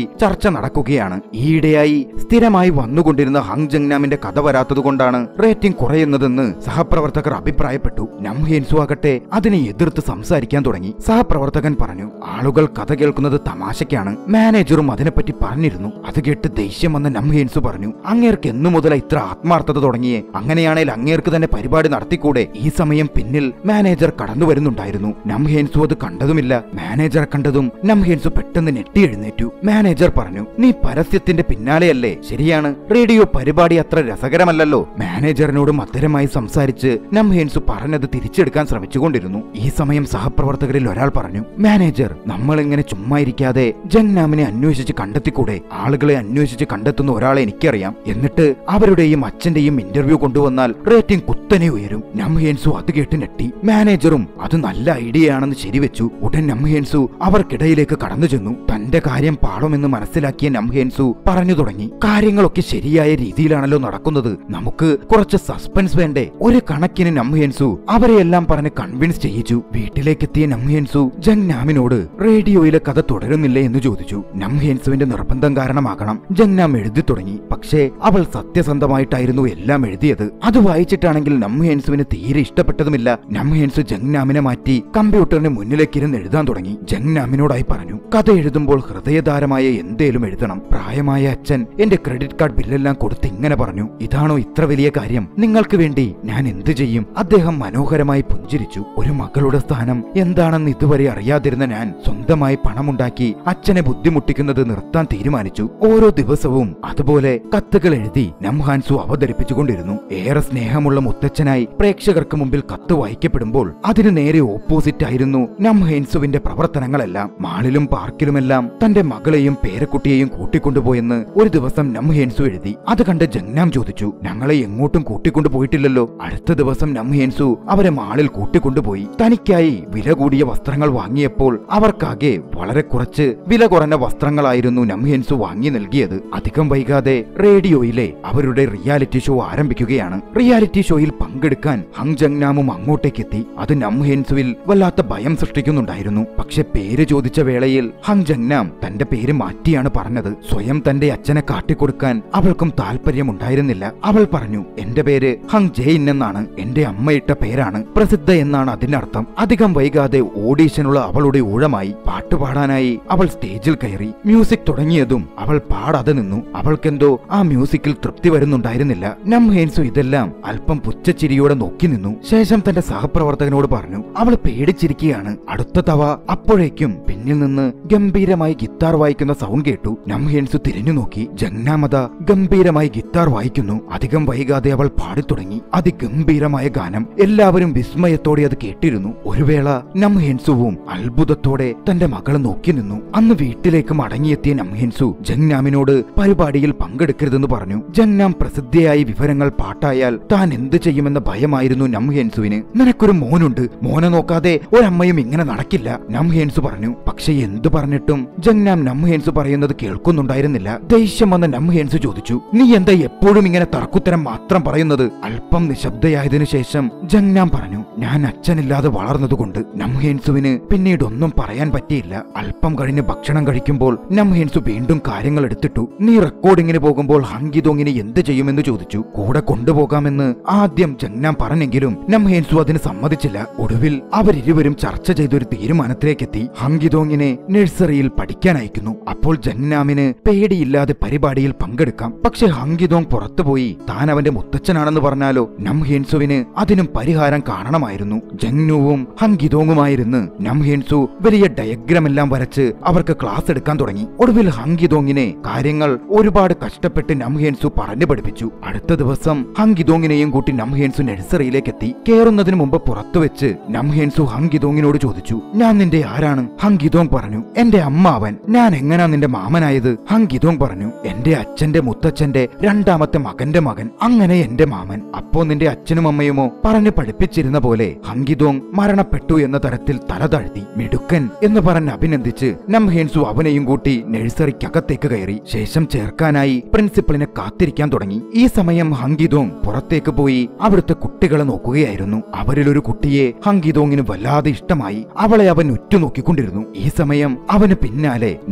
ചർച്ച നടക്കുകയാണ് ഈയിടെയായി സ്ഥിരമായി വന്നുകൊണ്ടിരുന്ന ഹങ് ജങ്നാമിന്റെ കഥ വരാത്തതുകൊണ്ടാണ് റേറ്റിംഗ് കുറയുന്നതെന്ന് സഹപ്രവർത്തകർ അഭിപ്രായപ്പെട്ടു നംഹേൻസു ആകട്ടെ അതിനെ എതിർത്ത് സംസാരിക്കാൻ തുടങ്ങി സഹപ്രവർത്തകൻ പറഞ്ഞു ആളുകൾ കഥ കേൾക്കുന്നത് തമാശയ്ക്കാണ് മാനേജറും അതിനെപ്പറ്റി പറഞ്ഞിരുന്നു അത് കേട്ട് ദേഷ്യം വന്ന നംഹേൻസു പറഞ്ഞു അങ്ങേർക്ക് എന്നു മുതലാ ഇത്ര ആത്മാർത്ഥത തുടങ്ങിയേ അങ്ങനെയാണെങ്കിൽ അങ്ങേർക്ക് തന്നെ പരിപാടി നടത്തിക്കൂടെ ഈ സമയം പിന്നിൽ മാനേജർ കടന്നു വരുന്നുണ്ടായിരുന്നു നംഹേൻസു അത് കണ്ടതുമില്ല മാനേജർ കണ്ടതും നംഹേൻസു പെട്ടെന്ന് ഞെട്ടി എഴുന്നേറ്റു മാനേജർ പറഞ്ഞു നീ പരസ്യത്തിന്റെ പിന്നാലെയല്ലേ ശരിയാണ് റേഡിയോ പരിപാടി അത്ര രസകരമല്ലല്ലോ മാനേജറിനോട് മധുരമായി സംസാരിച്ച് നംഹേൻസു പറഞ്ഞത് തിരിച്ചെടുക്കാൻ ശ്രമിച്ചുകൊണ്ടിരുന്നു ഈ സമയം സഹപ്രവർത്തകരിൽ ഒരാൾ പറഞ്ഞു മാനേജർ നമ്മൾ ഇങ്ങനെ ചുമ്മാ ഇരിക്കാതെ ജങ്നാമിനെ അന്വേഷിച്ച് കണ്ടെത്തിക്കൂടെ ആളുകളെ അന്വേഷിച്ച് കണ്ടെത്തുന്ന ഒരാളെ എനിക്കറിയാം എന്നിട്ട് അവരുടെയും അച്ഛന്റെയും ഇന്റർവ്യൂ കൊണ്ടുവന്നാൽ റേറ്റിംഗ് കുത്തനെ ഉയരും നംഹേൻസു അത് കേട്ട് ഞെട്ടി മാനേജറും അത് നല്ല ഐഡിയ ആണെന്ന് ശരിവെച്ചു ഉടൻ നംഹേൻസു അവർക്കിടയിലേക്ക് കടന്നു ചെന്നു തന്റെ കാര്യം പാളുമെന്ന് മനസ്സിലാക്കിയ നംഹേൻസു പറഞ്ഞു തുടങ്ങി കാര്യങ്ങളൊക്കെ ശരിയായ രീതിയിലാണല്ലോ നടക്കുന്നത് നമുക്ക് കുറച്ച് സസ്പെൻസ് വേണ്ടേ ഒരു കണക്കിന് നംഹേൻസു അവരെയെല്ലാം പറഞ്ഞ് കൺവിൻസ് ചെയ്യിച്ചു വീട്ടിലേക്കെത്തിയ നംഹേൻസു ജങ്നാമിനോട് റേഡിയോയിലെ കഥ തുടരുന്നില്ലേ എന്ന് ചോദിച്ചു നംഹേൻസുവിന്റെ നിർബന്ധം കാരണമാകണം ജങ്നാം എഴുതി തുടങ്ങി പക്ഷേ അവൾ സത്യസന്ധമായിട്ടായിരുന്നു എല്ലാം എഴുതിയത് അത് വായിച്ചിട്ടാണെങ്കിൽ നംഹേൻസുവിന് തീരെ ഇഷ്ടപ്പെട്ടതുമില്ല നംഹേൻസു ജങ്നാമിനെ മാറ്റി കമ്പ്യൂട്ടറിന് മുന്നിലേക്ക് ഇരുന്ന് എഴുതാൻ തുടങ്ങി ജങ്നാമിനോടായി പറഞ്ഞു കഥ എഴുതുമ്പോൾ ഹൃദയധാരമായ എന്തേലും എഴുതണം പ്രായമായ അച്ഛൻ എന്റെ ക്രെഡിറ്റ് കാർഡ് ബില്ലെല്ലാം കൊടുത്ത് ഇങ്ങനെ പറഞ്ഞു ഇതാണോ ഇത്ര വലിയ കാര്യം നിങ്ങൾക്ക് വേണ്ടി ഞാൻ എന്തു ചെയ്യും അദ്ദേഹം മനോഹരമായി പുഞ്ചിരിച്ചു ഒരു മകളുടെ സ്ഥാനം എന്താണെന്ന് ഇതുവരെ അറിയാതിരുന്ന ഞാൻ സ്വന്തമായി പണമുണ്ടാക്കി അച്ഛനെ ബുദ്ധിമുട്ടിക്കുന്നത് നിർത്താൻ തീരുമാനിച്ചു ഓരോ ദിവസവും അതുപോലെ കത്തുകൾ എഴുതി നംഹാൻസു അവതരിപ്പിച്ചുകൊണ്ടിരുന്നു ഏറെ സ്നേഹമുള്ള മുത്തച്ഛനായി പ്രേക്ഷകർക്ക് മുമ്പിൽ കത്ത് വായിക്കപ്പെടുമ്പോൾ അതിനു നേരെ ഓപ്പോസിറ്റ് ആയിരുന്നു നംഹേൻസുവിന്റെ പ്രവർത്തനങ്ങളെല്ലാം മാളിലും പാർക്കിലുമെല്ലാം തന്റെ മകളെയും പേരക്കുട്ടിയെയും കൂട്ടിക്കൊണ്ടുപോയെന്ന് ഒരു ദിവസം നംഹേൻസു എഴുതി അത് കണ്ട് ജങ്നാം ചോദിച്ചു ഞങ്ങളെ എങ്ങോട്ടും കൂട്ടിക്കൊണ്ടുപോയിട്ടില്ലല്ലോ അടുത്ത ദിവസം നംഹേൻസു അവരെ മാളിൽ കൂട്ടിക്കൊണ്ടുപോയി തനിക്കായി വില കൂടിയ വസ്ത്രങ്ങൾ വാങ്ങിയപ്പോൾ അവർക്കാകെ വളരെ കുറച്ച് വില കുറഞ്ഞ വസ്ത്രങ്ങളായിരുന്നു നംഹേൻസു വാങ്ങി നൽകിയത് അധികം വൈകാതെ റേഡിയോയിലെ അവരുടെ റിയാലിറ്റി ഷോ ആരംഭിക്കുകയാണ് റിയാലിറ്റി ഷോയിൽ പങ്കെടുക്കാൻ ഹങ് ജങ്നാമും അങ്ങോട്ടേക്കെത്തി അത് നംഹേൻസുവിൽ വല്ലാത്ത ഭയം സൃഷ്ടിക്കുന്നുണ്ടായിരുന്നു പക്ഷെ പേര് ചോദിച്ച വേളയിൽ ഹങ് ജങ്നാം തന്റെ പേര് മാറ്റിയാണ് പറഞ്ഞത് സ്വയം തന്റെ അച്ഛനെ കാട്ടിക്കൊടുക്കാൻ അവൾക്കും താല്പര്യമുണ്ടായിരുന്നില്ല അവൾ പറഞ്ഞു എന്റെ പേര് ഹങ് ജെയിൻ എന്നാണ് എന്റെ അമ്മയിട്ട പേരാണ് പ്രസിദ്ധ എന്നാണ് അതിനർത്ഥം അധികം വൈകാതെ ഓഡീഷനുള്ള അവളുടെ ഊഴമായി പാട്ടുപാടാനായി അവൾ സ്റ്റേജിൽ കയറി മ്യൂസിക് തുടങ്ങിയതും അവൾ പാടാതെ നിന്നു അവൾക്കെന്തോ ആ മ്യൂസിക്കിൽ തൃപ്തി വരുന്നുണ്ടായിരുന്നില്ല നംഹേൻസു ഇതെല്ലാം അല്പം പുച്ഛച്ചിരിയോടെ നോക്കി നിന്നു ശേഷം തന്റെ സഹപ്രവർത്തകനോട് പറഞ്ഞു അവൾ പേടിച്ചിരിക്കുകയാണ് അടുത്ത തവ അപ്പോഴേക്കും പിന്നിൽ നിന്ന് ഗംഭീരമായി ഗിത്താർ വായിക്കുന്ന സൗണ്ട് കേട്ടു നംഹേൻസു തിരിഞ്ഞു നോക്കി ജഗ്നാമത ഗംഭീരമായി ഗിത്താർ വായിക്കുന്നു അധികം വൈകാതെ അവൾ പാടിത്തുടങ്ങി അതിഗംഭീരമായ ഗാനം എല്ലാവരും വിസ്മയത്തോടെ അത് കേട്ടിരുന്നു ഒരു വേള നംഹേൻസുവും അത്ഭുതത്തോടെ തന്റെ മകളെ നോക്കി നിന്നു അന്ന് വീട്ടിലേക്ക് മടങ്ങിയെത്തിയ നംഹേൻസു ജങ്നാമിനോട് പരിപാടിയിൽ പങ്കെടുക്കരുതെന്ന് പറഞ്ഞു ജങ്നാം പ്രസിദ്ധയായ വിവരങ്ങൾ പാട്ടായാൽ താൻ എന്ത് ചെയ്യുമെന്ന ഭയമായിരുന്നു നംഹേൻസുവിന് നിനക്കൊരു മോനുണ്ട് മോനെ നോക്കാതെ ഒരമ്മയും ഇങ്ങനെ നടക്കില്ല നംഹേൻസു പറഞ്ഞു പക്ഷെ എന്തു പറഞ്ഞിട്ടും ജങ്നാം നംഹേൻസു പറയുന്നത് കേൾക്കുന്നുണ്ടായിരുന്നില്ല ദേഷ്യം വന്ന നംഹേൻസു ചോദിച്ചു നീ എന്താ എപ്പോഴും ഇങ്ങനെ തർക്കുത്തരം മാത്രം പറയുന്നത് അല്പം നിശബ്ദയായതിനു ശേഷം ജങ്നാം പറഞ്ഞു ഞാൻ അച്ഛനില്ലാതെ വളർന്നതുകൊണ്ട് നംഹേൻസുവിന് പിന്നീട് ഒന്നും പറയാൻ പറ്റിയില്ല അല്പം കഴിഞ്ഞ് ഭക്ഷണം കഴിക്കുമ്പോൾ നംഹേൻസു വീണ്ടും കാര്യങ്ങൾ എടുത്തിട്ടു നീ റെക്കോർഡിങ്ങിന് പോകുമ്പോൾ ഹങ്കിതോങ്ങിനെ എന്ത് ചെയ്യുമെന്ന് ചോദിച്ചു കൂടെ കൊണ്ടുപോകാമെന്ന് ആദ്യം ജങ്നാം പറഞ്ഞെങ്കിലും നംഹേൻസു അതിന് സമ്മതിച്ചില്ല ഒടുവിൽ അവരിരുവരും ചർച്ച ചെയ്തൊരു തീരുമാനത്തിലേക്കെത്തി ഹങ്കിതോങ്ങിനെ നഴ്സറിയിൽ പഠിക്കാൻ അയക്കുന്നു അപ്പോൾ ജങ്നാമിന് പേടിയില്ലാതെ പരിപാടിയിൽ പങ്കെടുക്കാം പക്ഷെ ഹങ്കിതോങ് പുറത്തുപോയി താൻ അവന്റെ മുത്തച്ഛനാണെന്ന് പറഞ്ഞാലോ നംഹേൻസുവിന് അതിനും പരിഹാരം കാണണമായിരുന്നു ജങ്നുവും ഹങ്കിതോങ്ങുമായിരുന്ന് നംഹേൻസു വലിയ ഡയഗ്രാം എല്ലാം വരച്ച് അവർക്ക് ക്ലാസ് എടുക്കാൻ തുടങ്ങി ഒടുവിൽ ഹങ്കിതോങ്ങിനെ കാര്യങ്ങൾ ഒരുപാട് കഷ്ടപ്പെട്ട് നംഹേൻസു പറഞ്ഞു പഠിപ്പിച്ചു അടുത്ത ദിവസം ഹങ്കിതോങ്ങിനെയും കൂട്ടി നംഹേൻസു നഴ്സറിയിലേക്ക് എത്തി കേറുന്നതിന് മുമ്പ് പുറത്തു വെച്ച് നംഹേൻസു ഹങ്കിതോങ്ങിനോട് ചോദിച്ചു ഞാൻ നിന്റെ ആരാണ് ഹങ്കിതോങ് പറഞ്ഞു എന്റെ അമ്മാവൻ ഞാൻ എങ്ങനാ നിന്റെ മാമനായത് ഹങ്കിതോങ് പറഞ്ഞു എന്റെ അച്ഛന്റെ മുത്തച്ഛന്റെ രണ്ടാമത്തെ മകന്റെ മകൻ അങ്ങനെ എന്റെ മാമൻ അപ്പോ നിന്റെ അച്ഛനും അമ്മയുമോ പറഞ്ഞു പഠിപ്പിച്ചിരുന്ന പോലെ ഹങ്കിതോങ് മരണപ്പെട്ടു എന്ന തരത്തിൽ തല താഴ്ത്തി മിടുക്കൻ എന്ന് പറഞ്ഞ് അഭിനന്ദിച്ച് നംഹേൻസു അവനെയും കൂട്ടി നഴ്സറിക്കകത്തേക്ക് കയറി ശേഷം ചേർക്കാനായി പ്രിൻസിപ്പളിനെ കാത്തിരിക്കാൻ തുടങ്ങി ഈ സമയം ഹങ്കിതോങ് പുറത്തേക്ക് പോയി അവിടുത്തെ കുട്ടികളെ നോക്കുകയായിരുന്നു അവരിലൊരു കുട്ടിയെ ഹങ്കിതോങ്ങിന് വല്ലാതെ ഇഷ്ടമായി അവളെ അവൻ ഉറ്റുനോക്കിക്കൊണ്ടിരുന്നു ഈ സമയം അവന് പിന്നാലെ നംഹേൻ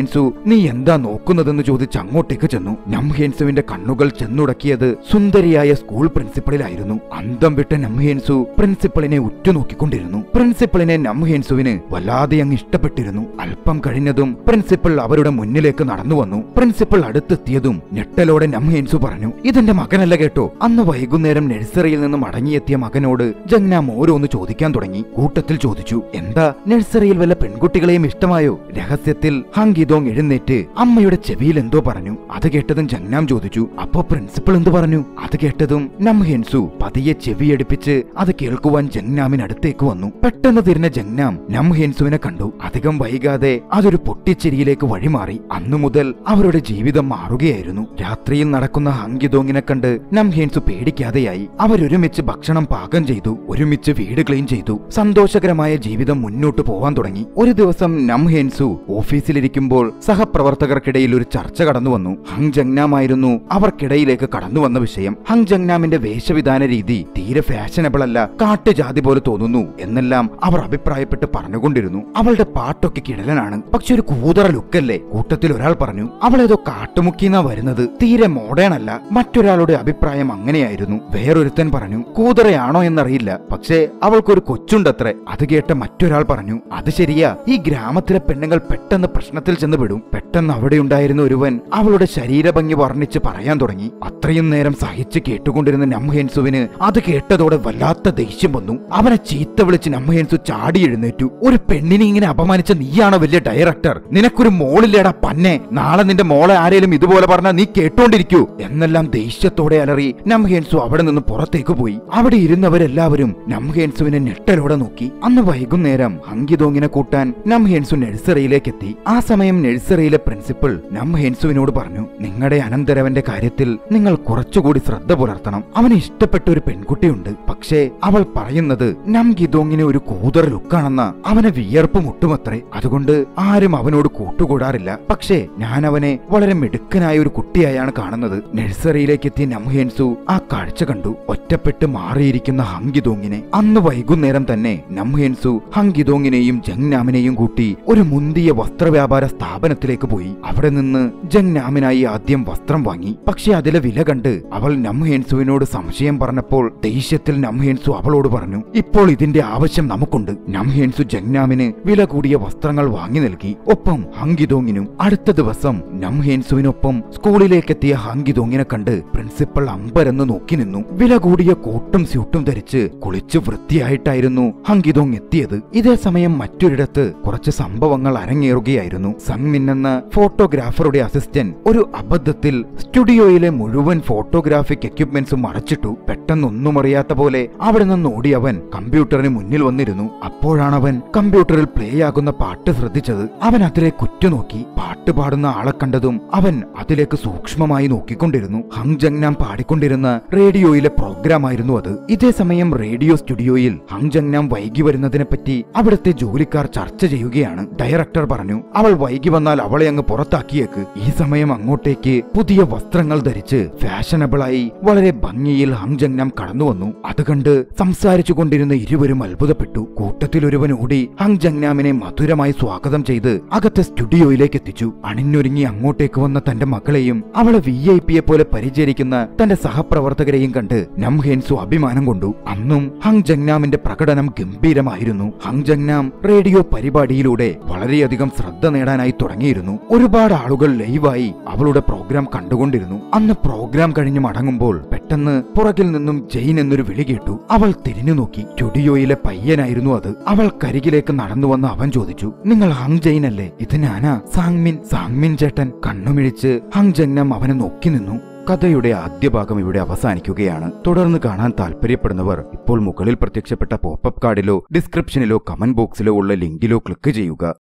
നംഹേൻസു നീ എന്താ നോക്കുന്നതെന്ന് ചോദിച്ച് അങ്ങോട്ടേക്ക് ചെന്നു നംഹേൻസുവിന്റെ കണ്ണുകൾ ചെന്നുടക്കിയത് സുന്ദരിയായ സ്കൂൾ പ്രിൻസിപ്പളിലായിരുന്നു അന്തം വിട്ട നംഹേൻസു പ്രിൻസിപ്പളിനെ ഉറ്റുനോക്കിക്കൊണ്ടിരുന്നു പ്രിൻസിപ്പളിനെ നംഹേൻസുവിന് വല്ലാതെ അങ്ങ് ഇഷ്ടപ്പെട്ടിരുന്നു അല്പം കഴിഞ്ഞതും പ്രിൻസിപ്പൾ അവരുടെ മുന്നിലേക്ക് നടന്നു വന്നു പ്രിൻസിപ്പൾ അടുത്തെത്തിയതും ഞെട്ടലോടെ നംഹേൻസു പറഞ്ഞു ഇതെന്റെ മകനല്ല കേട്ടോ അന്ന് വൈകുന്നേരം നഴ്സറിയിൽ നിന്ന് മടങ്ങിയെത്തിയ മകനോട് ജങ്നാം ഓരോന്ന് ചോദിക്കാൻ തുടങ്ങി കൂട്ടത്തിൽ ചോദിച്ചു എന്താ നഴ്സറിയിൽ വല്ല പെൺകുട്ടികളെയും ഇഷ്ടമായോ രഹസ്യത്തിൽ ഹങ്കിതോങ് എഴുന്നേറ്റ് അമ്മയുടെ ചെവിയിൽ എന്തോ പറഞ്ഞു അത് കേട്ടതും ജങ്നാം ചോദിച്ചു അപ്പോ പ്രിൻസിപ്പൾ എന്ത് പറഞ്ഞു അത് കേട്ടതും നംഹെൻസു പതിയെ ചെവിയടുപ്പിച്ച് അത് കേൾക്കുവാൻ ജങ്നാമിനടുത്തേക്ക് വന്നു പെട്ടെന്ന് തിരിഞ്ഞ ജങ്നാം നംഹെൻസുവിനെ കണ്ടു അധികം വൈകാതെ അതൊരു പൊട്ടിച്ചിരിയിലേക്ക് വഴിമാറി അന്നു മുതൽ അവരുടെ ജീവിതം മാറുകയായിരുന്നു രാത്രിയിൽ നടക്കുന്ന ഹങ്കിതോങ്ങിനെ കണ്ട് നംഹേൻസു പേടിക്കാതെയായി അവരൊരുമിച്ച് ഭക്ഷണം പാകം ചെയ്തു ഒരുമിച്ച് വീട് ക്ലീൻ ചെയ്തു സന്തോഷകരമായ ജീവിതം മുന്നോട്ട് പോവാൻ തുടങ്ങി ഒരു ദിവസം നംഹേൻസു ഓഫീസിലിരിക്കുമ്പോൾ സഹപ്രവർത്തകർക്കിടയിൽ ഒരു ചർച്ച കടന്നു വന്നു ഹങ് ജങ്നാമായിരുന്നു അവർക്കിടയിലേക്ക് കടന്നു വന്ന വിഷയം ഹങ് ജങ്നാമിന്റെ വേഷവിധാന രീതി തീരെ ഫാഷനബിൾ അല്ല കാട്ടുജാതി പോലെ തോന്നുന്നു എന്നെല്ലാം അവർ അഭിപ്രായപ്പെട്ട് പറഞ്ഞുകൊണ്ടിരുന്നു അവളുടെ പാട്ടൊക്കെ കിടലനാണ് പക്ഷെ ഒരു കൂതറ ലുക്കല്ലേ കൂട്ടത്തിൽ ഒരാൾ പറഞ്ഞു അവൾ ഏതോ കാട്ടുമുക്കിന്നാ വരുന്നത് തീരെ മോഡേൺ അല്ല മറ്റൊരാളുടെ അഭിപ്രായം അങ്ങനെയായിരുന്നു വേറൊരുത്തൻ പറഞ്ഞു കൂതറയാണോ എന്നറിയില്ല പക്ഷേ അവൾക്കൊരു കൊച്ചുണ്ടത്രേ അത് കേട്ട മറ്റൊരാൾ പറഞ്ഞു അത് ശരിയാ ഈ ഗ്രാമത്തിലെ പെണ്ണുങ്ങൾ പെട്ടെന്ന് പ്രശ്നത്തിൽ ചെന്ന് വിടും പെട്ടെന്ന് അവിടെ ഉണ്ടായിരുന്ന ഒരുവൻ അവളുടെ ശരീരഭംഗി വർണ്ണിച്ച് പറയാൻ തുടങ്ങി അത്രയും നേരം സഹിച്ച് കേട്ടുകൊണ്ടിരുന്ന നംഹേൻസുവിന് അത് കേട്ടതോടെ വല്ലാത്ത ദേഷ്യം വന്നു അവനെ ചീത്ത വിളിച്ച് നംഹേൻസു ചാടി എഴുന്നേറ്റു ഒരു പെണ്ണിനെ ഇങ്ങനെ അപമാനിച്ച നീയാണോ വലിയ ഡയറക്ടർ നിനക്കൊരു മോളില്ലേടാ പന്നെ നാളെ നിന്റെ മോളെ ആരേലും ഇതുപോലെ പറഞ്ഞാൽ നീ കേട്ടോണ്ടിരിക്കൂ എന്നെല്ലാം ദേഷ്യത്തോടെ അലറി നംഹേൻസു അവിടെ നിന്ന് പുറത്തേക്ക് പോയി അവിടെ ഇരുന്നവരെല്ലാവരും നംഹേൻസുവിനെ ഞെട്ടലോടെ നോക്കി അന്ന് വൈകുന്നേരം ഹങ്കിതോങ്ങിനെ കൂട്ടാൻ നംഹേൻസു നഴ്സറിയിലേക്ക് എത്തി ആ സമയം നഴ്സറിയിലെ പ്രിൻസിപ്പൽ നംഹേൻസുവിനോട് പറഞ്ഞു നിങ്ങളുടെ അനന്തരവന്റെ കാര്യത്തിൽ നിങ്ങൾ കുറച്ചുകൂടി ശ്രദ്ധ പുലർത്തണം അവന് ഇഷ്ടപ്പെട്ട ഒരു പെൺകുട്ടിയുണ്ട് പക്ഷേ അവൾ പറയുന്നത് നം ഗിദോങ്ങിന് ഒരു കൂതറ ലുക്കാണെന്ന അവനെ വിയർപ്പ് മുട്ടുമത്രേ അതുകൊണ്ട് ആരും അവനോട് കൂട്ടുകൂടാറില്ല പക്ഷേ ഞാൻ അവനെ വളരെ മിടുക്കനായ ഒരു കുട്ടിയായാണ് കാണുന്നത് നഴ്സറിയിലേക്ക് എത്തിയ നംഹേൻസു ആ കാഴ്ച കണ്ടു ഒറ്റപ്പെട്ട് മാറിയിരിക്കുന്ന ഹങ്കിതോങ്ങിനെ അന്ന് വൈകുന്നേരം തന്നെ നംഹേൻസു ഹങ്കിതോങ്ങിനെയും ജങ്നാമിനെയും കൂട്ടി ഒരു മുന്തിയ വസ്ത്രവ്യാപാര സ്ഥാപനത്തിലേക്ക് പോയി അവിടെ നിന്ന് ജങ്നാമിനായി ആദ്യം വസ്ത്രം വാങ്ങി പക്ഷെ അതിലെ വില കണ്ട് അവൾ നംഹേൻസുവിനോട് സംശയം പറഞ്ഞപ്പോൾ ദേഷ്യത്തിൽ നംഹേൻസു അവളോട് പറഞ്ഞു ഇപ്പോൾ ഇതിന്റെ ആവശ്യം നമുക്കുണ്ട് നംഹേൻസു ജങ്നാമിന് വില കൂടിയ വസ്ത്രങ്ങൾ വാങ്ങി നൽകി ഒപ്പം ഹങ്കിതോങ്ങിനും അടുത്ത ദിവസം നംഹേൻസുവിനൊപ്പം സ്കൂളിലേക്കെത്തിയ ഹങ്കിതോങ്ങിനെ കണ്ട് പ്രിൻസിപ്പൽ അമ്പരന്ന് നോക്കി നിന്നു വില കൂടിയ കോട്ടും സ്യൂട്ടും ധരിച്ച് കുളിച്ച് വൃത്തിയായിട്ടായിരുന്നു ഹങ്കിതോങ് എത്തിയത് ഇതേ സമയം മറ്റൊരിടത്ത് കുറച്ച് സംഭവങ്ങൾ അരങ്ങേറുകയായിരുന്നു സംഗ്മിൻ എന്ന ഫോട്ടോഗ്രാഫറുടെ അസിസ്റ്റന്റ് ഒരു അബദ്ധത്തിൽ സ്റ്റുഡിയോയിലെ മുഴുവൻ ഫോട്ടോഗ്രാഫിക് എക്യുപ്മെന്റ്സും മറച്ചിട്ടു പെട്ടെന്നൊന്നും അറിയാത്ത പോലെ അവിടെ നിന്ന് ഓടി അവൻ കമ്പ്യൂട്ടറിന് മുന്നിൽ വന്നിരുന്നു അപ്പോഴാണവൻ കമ്പ്യൂട്ടറിൽ പ്ലേ ആകുന്ന പാട്ട് ശ്രദ്ധിച്ചത് അവൻ അതിലേക്ക് ഉറ്റുനോക്കി പാട്ട് പാടുന്ന ആളെ കണ്ടതും അവൻ അതിലേക്ക് സൂക്ഷ്മമായി നോക്കിക്കൊണ്ടിരുന്നു ഹങ് ജങ്നാം പാടിക്കൊണ്ടിരുന്ന റേഡിയോയിലെ പ്രോഗ്രാം ആയിരുന്നു അത് ഇതേ സമയം റേഡിയോ സ്റ്റുഡിയോയിൽ ഹങ് ജങ്നാം വൈകി വരുന്നതിനെ പറ്റി അവിടുത്തെ ജോലിക്കാർ ചർച്ച ചെയ്യുകയാണ് ഡയറക്ടർ പറഞ്ഞു അവൾ വൈകി വന്നാൽ അവളെ അങ്ങ് പുറത്താക്കിയേക്ക് ഈ സമയം അങ്ങോട്ടേക്ക് പുതിയ വസ്ത്രങ്ങൾ ധരിച്ച് ഫാഷനബിളായി വളരെ ഭംഗിയിൽ ഹങ് ജങ്നാം കടന്നു വന്നു അത് കണ്ട് സംസാരിച്ചു കൊണ്ടിരുന്ന ഇരുവരും അത്ഭുതപ്പെട്ടു കൂട്ടത്തിൽ ഒരുവൻ ഓടി ഹങ് ജങ്നാമിനെ മധുരമായി സ്വാഗതം ചെയ്ത് അകത്തെ സ്റ്റുഡിയോയിലേക്ക് എത്തിച്ചു അണിഞ്ഞൊരുങ്ങി അങ്ങോട്ടേക്ക് വന്ന തന്റെ മക്കളെയും അവളെ വി ഐ പിയെ പോലെ പരിചരിക്കുന്ന തന്റെ സഹപ്രവർത്തകരെയും കണ്ട് നംഹേൻസു അഭിമാനം കൊണ്ടു അന്നും ഹങ് ജങ്നാമിന്റെ പ്രകടനം ഗംഭീരമായിരുന്നു ഹങ് ജങ്നാം റേഡിയോ പരിപാടിയിലൂടെ വളരെയധികം ശ്രദ്ധ നേടാനായി തുടങ്ങിയിരുന്നു ഒരുപാട് ആളുകൾ ലൈവായി അവളുടെ പ്രോഗ്രാം കണ്ടുകൊണ്ടിരുന്നു അന്ന് പ്രോഗ്രാം കഴിഞ്ഞ് മടങ്ങുമ്പോൾ പെട്ടെന്ന് പുറകിൽ നിന്നും ജെയിൻ എന്നൊരു വിളി കേട്ടു അവൾ തിരിഞ്ഞു നോക്കി സ്റ്റുഡിയോയിലെ പയ്യനായിരുന്നു അത് അവൾ കരികിലേക്ക് നടന്നു വന്ന് അവൻ ചോദിച്ചു നിങ്ങൾ ഹങ് ജെയിൻ അല്ലേ ഇത് ഞാനാ സാങ്മിൻ സാങ്മിൻ ചേട്ടൻ കണ്ണുമിഴിച്ച് ഹങ് ജങ്നാം അവനെ നോക്കി നിന്നു കഥയുടെ ആദ്യ ഭാഗം ഇവിടെ അവസാനിക്കുകയാണ് തുടർന്ന് കാണാൻ താല്പര്യപ്പെടുന്നവർ ഇപ്പോൾ മുകളിൽ പ്രത്യക്ഷപ്പെട്ട പോപ്പപ്പ് കാർഡിലോ ഡിസ്ക്രിപ്ഷനിലോ കമന്റ് ബോക്സിലോ ഉള്ള ലിങ്കിലോ ക്ലിക്ക് ചെയ്യുക